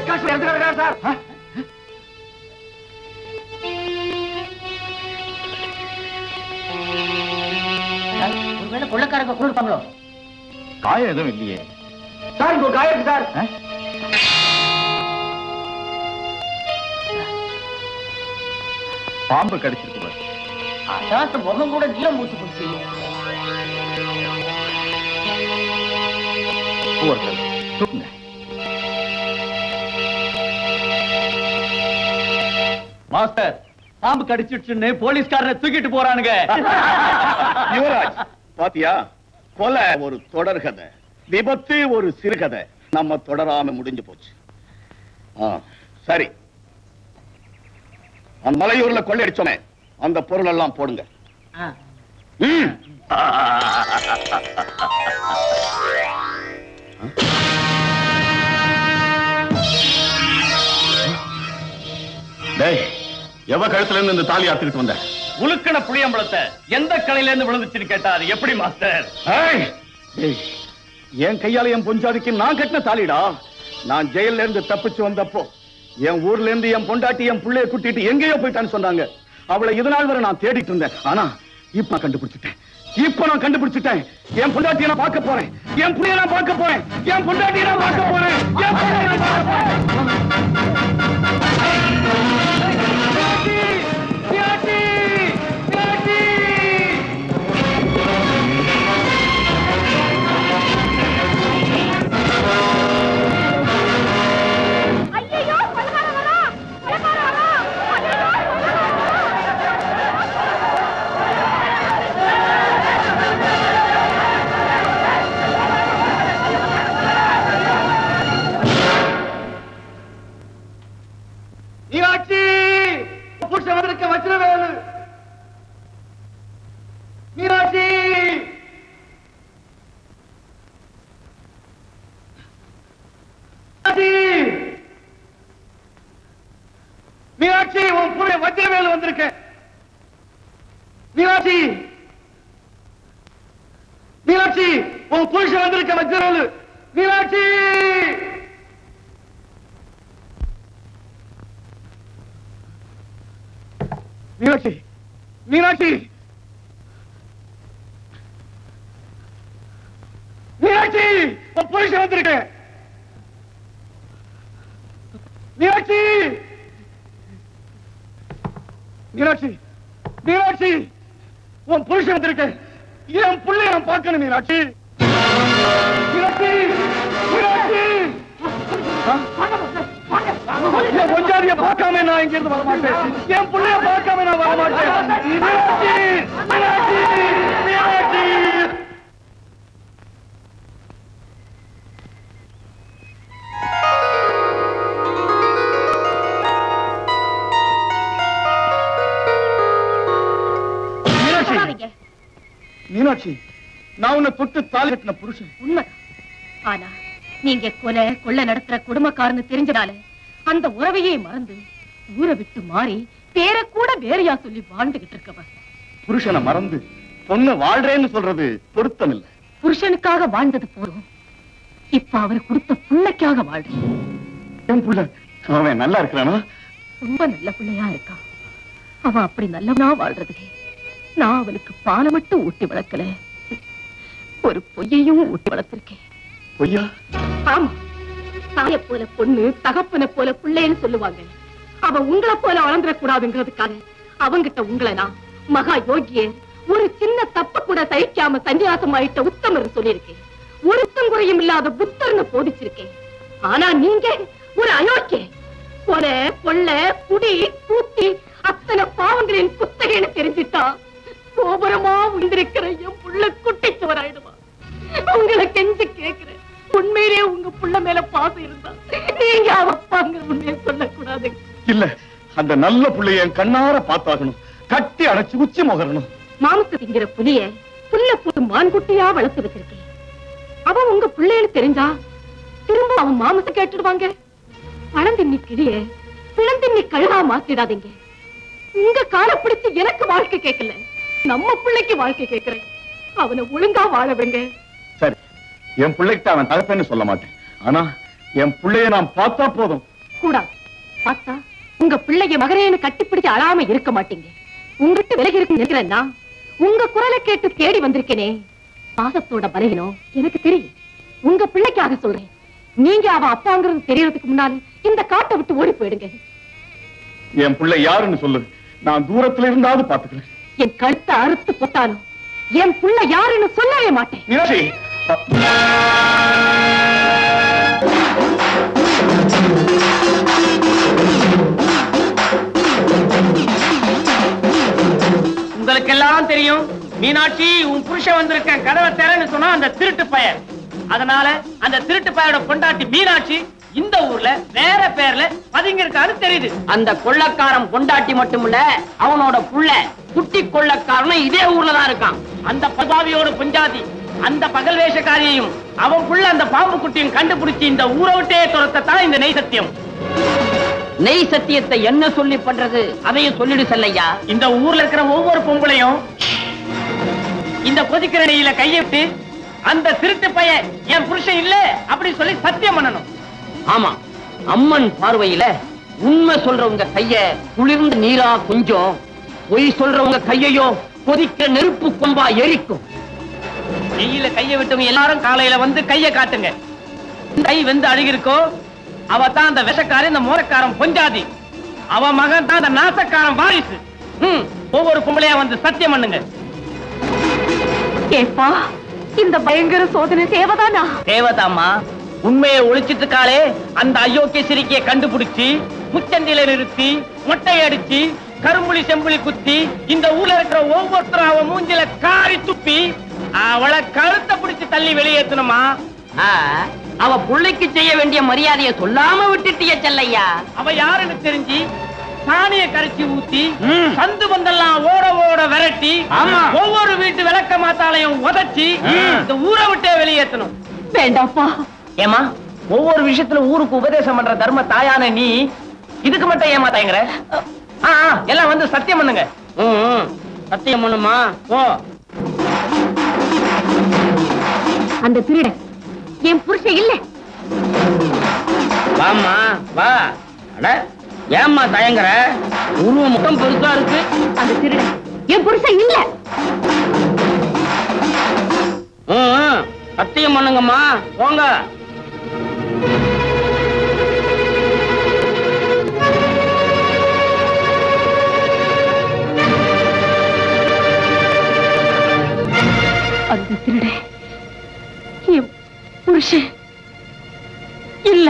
காசு எடுத்து கிடக்காரு சார் ஒருவேளை கொள்ளக்காரங்க கொடுப்பாங்களோ காயம் எதுவும் இல்லையே சார் இங்க ஒரு காயம் இருக்கு சார் ஆ? பாம்பு கடிச்சிருக்கு பாரு. அதான் முகம் கூட நீளம் மூச்சு போச்சு ஒருத்தர் தூக்குங்க மாஸ்டர் பாம்பு கடிச்சிடுச்சுன்னு போலீஸ்காரனை தூக்கிட்டு போறானுங்க யுவராஜ் பாத்தியா கொலை ஒரு தொடர்கதை விபத்து ஒரு சிறுகதை நம்ம தொடராம முடிஞ்சு போச்சு ஆ, சரி அந்த மலையூர்ல கொள்ளையடிச்சோமே அந்த பொருள் எல்லாம் போடுங்க ஆ. ம். டேய் எவ கழுத்துல இருந்து இந்த தாலி அத்துக்கிட்டு வந்த உலுக்கண புளியம்பளத்தை எந்த கலையில இருந்து விழுந்துச்சுன்னு கேட்டா அது எப்படி மாஸ்டர் ஏய்! டேய், என் கையால என் பொஞ்சாதிக்கு நான் கட்டின தாலிடா நான் ஜெயில இருந்து தப்பிச்சு வந்தப்போ என் ஊர்ல இருந்து என் பொண்டாட்டி என் புள்ளைய கூட்டிட்டு எங்கேயோ போயிட்டான்னு சொன்னாங்க அவளை இது நாள் வரை நான் தேடிட்டு இருந்தேன் ஆனா இப்ப நான் கண்டுபிடிச்சிட்டேன் இப்ப நான் கண்டுபிடிச்சிட்டேன் என் பொண்டாட்டியை நான் பார்க்க போறேன் என் புள்ளைய நான் பார்க்க போறேன் என் பொண்டாட்டியை நான் பார்க்க போறேன் என் புள்ளைய நான் பார்க்க போறேன் ஐயையோ, கொலைகாரன் வரான்! கொலைகாரன் வரான்! ஐயையோ, கொலைகாரன் வரான்! மீனாட்சி புருஷன் வந்திருக்க வச்சிரவேலு மீனாட்சி மீனாட்சி! மீனாட்சி உன் புள்ள வச்சிரவேலு வந்திருக்க மீனாட்சி மீனாட்சி உன் புருஷன் வந்திருக்க வச்சிரவேலு மீனாட்சி மீனாட்சி மீனாட்சி மீனாட்சி உன் புருஷன் வந்திருக்க மீனாட்சி மீனாட்சி மீனாட்சி உன் புருஷன் வந்திருக்க என் புள்ளைய நான் பார்க்கணும் மீனாட்சி மீனாட்சி மீனாட்சி ஆ? என் பொஞ்சாதிய பார்க்காம நான் இங்க இருந்து வரமாட்டேன் என் புள்ளைய பார்க்காம நான் வரமாட்டேன் மீனாட்சி மீனாட்சி மீனாட்சி மீனாட்சி சொல்லாதீங்க. மீனாட்சி நான் உன்னை தொட்டு தாலி கட்டின புருஷன் உண்மைதான் ஆனா நீங்க கொலை கொள்ள நடத்துற குடும்பக்காரன்னு தெரிஞ்சதால அந்த உறவையே மறந்து ஊரை விட்டு மாறி பேரை கூட வேறையா சொல்லி வாழ்ந்துகிட்டு இருக்கவ புருஷனை மறந்து பொண்ணு வாழ்றேன்னு சொல்றது பொருத்தம் இல்ல புருஷனுக்காக வாழ்ந்தது போதும் இப்ப அவர் கொடுத்த பிள்ளைக்காக வாழ்றேன் என் புள்ள அவன் நல்லா இருக்கிறானா ரொம்ப நல்ல பிள்ளையா இருக்கான் அவன் அப்படி நல்லவனா வாழ்றதுக்கு நான் அவனுக்கு பாலை மட்டும் ஊட்டி வளர்க்கல ஒரு பொய்யையும் ஊட்டி வளர்த்திருக்கேன் பொய்யா ஆமா தாய போல பொண்ணு தகப்பனை போல பிள்ளைன்னு சொல்லுவாங்க அவ உங்களை போல வளர்ந்துடக் கூடாதுங்கிறதுக்காக அவங்கிட்ட உங்களை நான் மகா யோகிய ஒரு சின்ன தப்பு கூட சகிக்காம சன்னியாசம் ஆயிட்ட உத்தமர் சொல்லியிருக்கேன் ஒருத்தம் குறையும் இல்லாத புத்தர்னு போதிச்சிருக்கேன் ஆனா நீங்க ஒரு அயோக்கிய கொலை கொள்ள குடி கூத்தி அத்தனை பாவங்களின் குத்தகைன்னு தெரிஞ்சிட்டா கோபுரமா உண்டிருக்கிற என் புள்ள குட்டி சுவராயிடுமா உங்களை கெஞ்சி கேக்குறேன் உண்மையிலே உங்க புள்ள மேல பாசம் இருந்தா நீங்க அவ அப்பாங்க உண்மையை சொல்லக்கூடாது இல்ல அந்த நல்ல புள்ளைய என் கண்ணார பார்த்தாகணும் கட்டி அடைச்சு உச்சி முகரணும் மாமத்து திங்கிற புலிய புல்ல போட்டு மான்குட்டியா வளர்த்து வச்சிருக்கேன் அவன் உங்க பிள்ளைன்னு தெரிஞ்சா திரும்ப அவன் மாமத்தை கேட்டுடுவாங்க பழந்தின்னி கிளிய பிளந்தின்னி கழுகா மாத்திடாதீங்க உங்க காலை பிடிச்சு எனக்கு வாழ்க்கை கேட்கல நம்ம பிள்ளைக்கு வாழ்க்கை கேட்கிறேன் அவனை ஒழுங்கா வாழ வைங்க சரி என் பிள்ளைகிட்ட அவன் தகப்பேன்னு சொல்ல மாட்டேன் ஆனா என் பிள்ளைய நான் பார்த்தா போதும் கூடாது பார்த்தா உங்க பிள்ளைய மகரேன்னு கட்டிப்பிடிச்சு அழாம இருக்க மாட்டீங்க உங்ககிட்ட விலகி இருக்கு நினைக்கிறேன்னா உங்க குரலை கேட்டு தேடி வந்திருக்கேனே பாசத்தோட பலகீனம் எனக்கு தெரியும் உங்க பிள்ளைக்காக சொல்றேன் நீங்க அவ அப்பாங்கிறது தெரியறதுக்கு முன்னால இந்த காட்டை விட்டு ஓடி போயிடுங்க என் பிள்ளை யாருன்னு சொல்லு நான் தூரத்துல இருந்தாவது பாத்துக்கிறேன் என் கழுத்தை அறுத்து போட்டாலும் என் புள்ள யாருன்னு சொல்லவே மாட்டேன் மீனாட்சி உங்களுக்கு எல்லாம் தெரியும் மீனாட்சி உன் புருஷன் வந்திருக்கேன் கதவை திறன்னு சொன்னா அந்த திருட்டு பையன் அதனால அந்த திருட்டு பையனோட பொண்டாட்டி மீனாட்சி இந்த ஊர்ல வேற பேர்ல பதுங்கி இருக்கான்னு தெரியுது அந்த கொள்ளக்காரன் பொண்டாட்டி மட்டும் இல்ல அவனோட புள்ள குட்டி கொள்ளக்காரனும் இதே ஊர்ல தான் இருக்கான் அந்த பதாவியோட பஞ்சாதி அந்த பகல் வேஷக்காரியையும் அவன் புள்ள அந்த பாம்பு குட்டியும் கண்டுபிடிச்சு இந்த ஊரை விட்டே துரத்தத்தான் இந்த நெய் சத்தியம் நெய் சத்தியத்தை என்ன சொல்லி பண்றது அதையும் சொல்லிடு செல்லையா இந்த ஊர்ல இருக்கிற ஒவ்வொரு பொம்பளையும் இந்த கொதிக்கிற நெய்யில கையிட்டு அந்த திருட்டு பையன் என் புருஷன் இல்ல அப்படி சொல்லி சத்தியம் பண்ணணும் ஆமா அம்மன் பார்வையில உண்மை சொல்றவங்க கைய குளிர்ந்து நீரா கொஞ்சம் பொய் சொல்றவங்க கையையோ கொதிக்க நெருப்பு கொம்பா எரிக்கும் நெய்யில கைய விட்டவங்க எல்லாரும் காலையில வந்து கைய காட்டுங்க கை வெந்து அழுகிருக்கோ அவ தான் அந்த விஷக்காரன் இந்த மோரக்காரன் பொஞ்சாதி அவ மகன் தான் அந்த நாசக்காரன் வாரிசு ம், ஒவ்வொரு பொம்பளையா வந்து சத்தியம் பண்ணுங்க ஏப்பா இந்த பயங்கர சோதனை தேவைதானா தேவதாமா உண்மையை ஒழிச்சிட்டு இருக்காளே அந்த அயோக்கிய சிரிக்கைய கண்டுபிடிச்சு முச்சந்தில நிறுத்தி மொட்டை அடிச்சு கரும்புலி செம்புலி குத்தி இந்த ஊர்ல இருக்கிற ஒவ்வொருத்தரும் அவ மூஞ்சில காரி துப்பி அவளை கழுத்தை பிடிச்சு தள்ளி வெளியேத்தணுமா அவ புள்ளைக்கு செய்ய வேண்டிய மரியாதையை சொல்லாம விட்டுட்டிய செல்லையா அவ யாருன்னு தெரிஞ்சு சாணிய கரைச்சி ஊத்தி சந்து பந்தெல்லாம் ஓட ஓட விரட்டி ஒவ்வொரு வீட்டு விளக்க மாத்தாலையும் உதச்சி இந்த ஊரை விட்டே வெளியேத்தணும் வேண்டாப்பா ஏமா ஒவ்வொரு விஷயத்துல ஊருக்கு உபதேசம் பண்ற தர்ம தாயான நீ இதுக்கு மட்டும் ஏமா தயங்குற ஆ, ஆ, எல்லாம் வந்து சத்தியம் பண்ணுங்க ம், ம். சத்தியம் பண்ணுமா ஓ அந்த திருடன் என் புருஷன் இல்ல வாம்மா வா அட ஏம்மா தயங்குற உருவம் மட்டும் பெருசா இருக்கு அந்த திருடன் என் புருஷன் இல்ல ம், ம். சத்தியம் பண்ணுங்கம்மா போங்க அந்த திருடன் என் புருஷன் இல்ல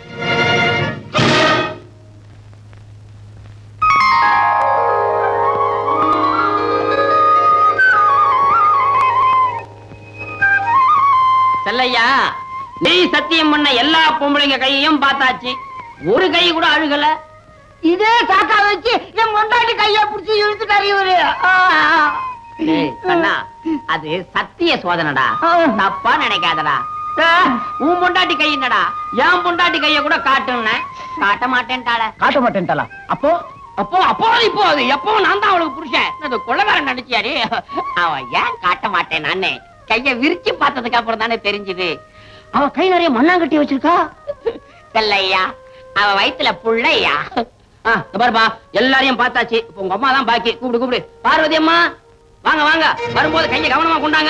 செல்லையா நீ சத்தியம் பண்ண எல்லா பொம்பளைங்க கையையும் பார்த்தாச்சு ஒரு கை கூட அழுகல இதே சாக்கா வச்சு என் முண்டாட்டி கைய புடிச்சு இழுத்துட்டாரு இவரு அண்ணா அது சத்திய சோதனைடா தப்பா நினைக்காதடா ஆ, உன் பொண்டாட்டி கை என்னடா என் பொண்டாட்டி கைய கூட காட்டுன காட்ட மாட்டேன்ட்டாள காட்ட மாட்டேன்ட்டாளா அப்போ அப்போ அப்போ இப்போ அது எப்போ நான் தான் அவளுக்கு புருஷன் அது கொள்ளக்காரன் நினைச்சியாரு அவன் ஏன் காட்ட மாட்டேன் நானே கைய விரிச்சு பார்த்ததுக்கு அப்புறம் தானே தெரிஞ்சது அவ கை நிறைய மண்ணாங்கட்டி வச்சிருக்கா செல்லையா அவ வயித்துல புள்ளையா ஆ, இதோ பாருப்பா எல்லாரையும் பார்த்தாச்சு இப்ப உங்க அம்மா தான் பாக்கி கூப்பிடு கூப்பிடு பார்வதி அம்மா வாங்க வாங்க வரும்போது கையை கவனமா கொண்டாங்க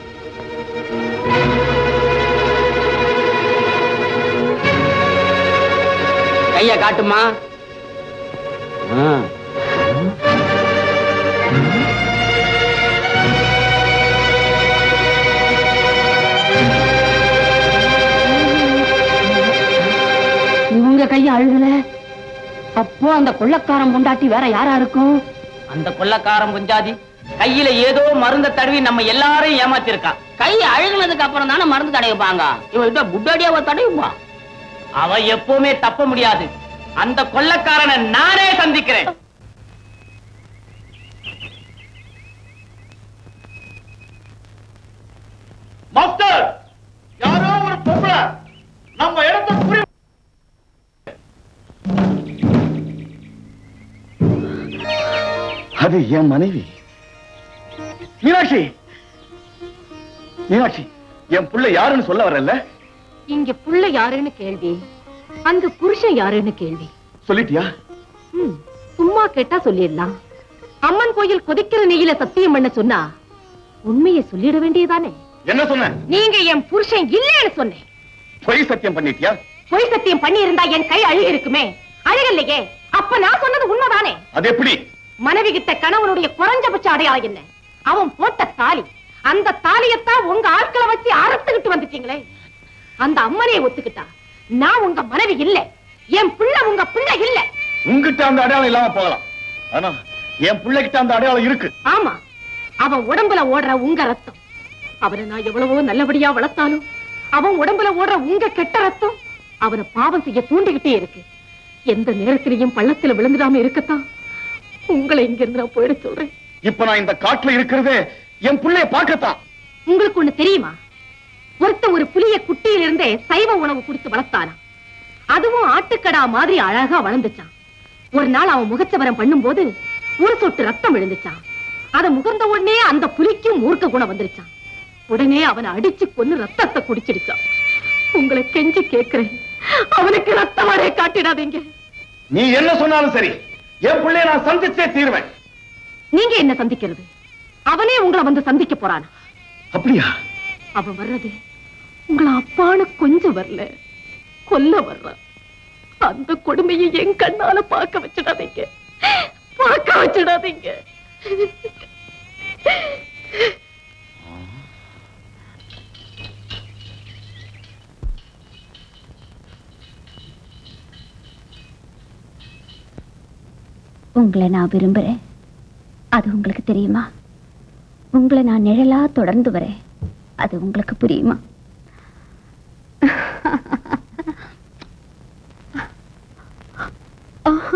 கைய காட்டுமா ஆ. இவங்க கைய அழுகல அப்போ அந்த கொள்ளக்காரன் பொண்டாட்டி வேற யாரா இருக்கும் அந்த கொள்ளக்காரன் புஞ்சாதி கையில ஏதோ மருந்த தடவி நம்ம எல்லாரையும் ஏமாத்திருக்கா கை அழுகுனதுக்கு அப்புறம் தானே மருந்து தடவிப்பாங்க இவன் புட்டாடியாவ தடவிப்பா அவ எப்பவுமே தப்ப முடியாது அந்த கொள்ளக்காரனை நானே சந்திக்கிறேன் மாஸ்டர் யாரோ ஒரு பொம்பளை நம்ம இடத்த புரி அது என் மனைவி மீனாட்சி மீனாட்சி என் புள்ள யாருன்னு சொல்ல வரல இங்க புள்ள யாருன்னு கேள்வி அந்த புருஷன் யாருன்னு கேள்வி சொல்லிட்டியா ம், சும்மா கேட்டா சொல்லிடலாம் அம்மன் கோயில் கொதிக்கிற நெய்யில சத்தியம் பண்ண சொன்னா உண்மையை சொல்லிட வேண்டியதானே என்ன சொன்ன நீங்க என் புருஷன் இல்லைன்னு சொன்னேன் பொய் சத்தியம் பண்ணிட்டியா பொய் சத்தியம் பண்ணி இருந்தா என் கை அழுகி இருக்குமே அழகல்லையே அப்ப நான் சொன்னது உண்மைதானே அது எப்படி மனைவி கிட்ட கணவனுடைய குறைஞ்சபட்ச அடையாளம் என்ன அவன் போட்ட தாலி அந்த தாலியத்தான் உங்க ஆட்களை வச்சு அறுத்துக்கிட்டு வந்துட்டீங்களே அந்த அம்மனே ஒத்துக்கிட்டா நான் உங்க மனைவி இல்ல என் பிள்ளை உங்க பிள்ளை இல்ல உங்ககிட்ட அந்த அடையாளம் இல்லாம போகலாம் ஆனா என் பிள்ளைகிட்ட அந்த அடையாளம் இருக்கு ஆமா அவன் உடம்புல ஓடுற உங்க ரத்தம் அவனை நான் எவ்வளவோ நல்லபடியா வளர்த்தாலும் அவன் உடம்புல ஓடுற உங்க கெட்ட ரத்தம் அவனை பாவம் செய்ய தூண்டிக்கிட்டே இருக்கு எந்த நேரத்திலையும் பள்ளத்துல விழுந்துடாம இருக்கத்தான் உங்களை இங்க இருந்து நான் போயிட சொல்றேன் இப்ப நான் இந்த காட்டுல இருக்கிறதே என் பிள்ளைய பார்க்கத்தான் உங்களுக்கு ஒண்ணு தெரியுமா ஒருத்தன் ஒரு புலிய குட்டியிலிருந்தே சைவ உணவு கொடுத்து வளர்த்தானா அதுவும் ஆட்டுக்கடா மாதிரி அழகா வளர்ந்துச்சான் ஒரு நாள் அவன் முகச்சவரம் பண்ணும்போது ஒரு சொட்டு ரத்தம் விழுந்துச்சான் அதை முகர்ந்த உடனே அந்த புலிக்கும் மூர்க்க குணம் வந்துருச்சான் உடனே அவனை அடிச்சு கொன்னு ரத்தத்தை குடிச்சிடுச்சான் உங்களை கெஞ்சி கேக்குறேன் அவனுக்கு ரத்த வரைய காட்டிடாதீங்க நீ என்ன சொன்னாலும் சரி என் பிள்ளைய நான் சந்திச்சே தீருவேன் நீங்க என்ன சந்திக்கிறது அவனே உங்களை வந்து சந்திக்க போறானா அப்படியா அவன் வர்றது உங்களை அப்பான்னு கொஞ்சம் வரல கொல்ல வர்றான் அந்த கொடுமையை என் கண்ணால பார்க்க வச்சிடாதீங்க பார்க்க வச்சிடாதீங்க உங்களை நான் விரும்புறேன் அது உங்களுக்கு தெரியுமா உங்களை நான் நிழலா தொடர்ந்து வரேன் அது உங்களுக்கு புரியுமா ஆஹா.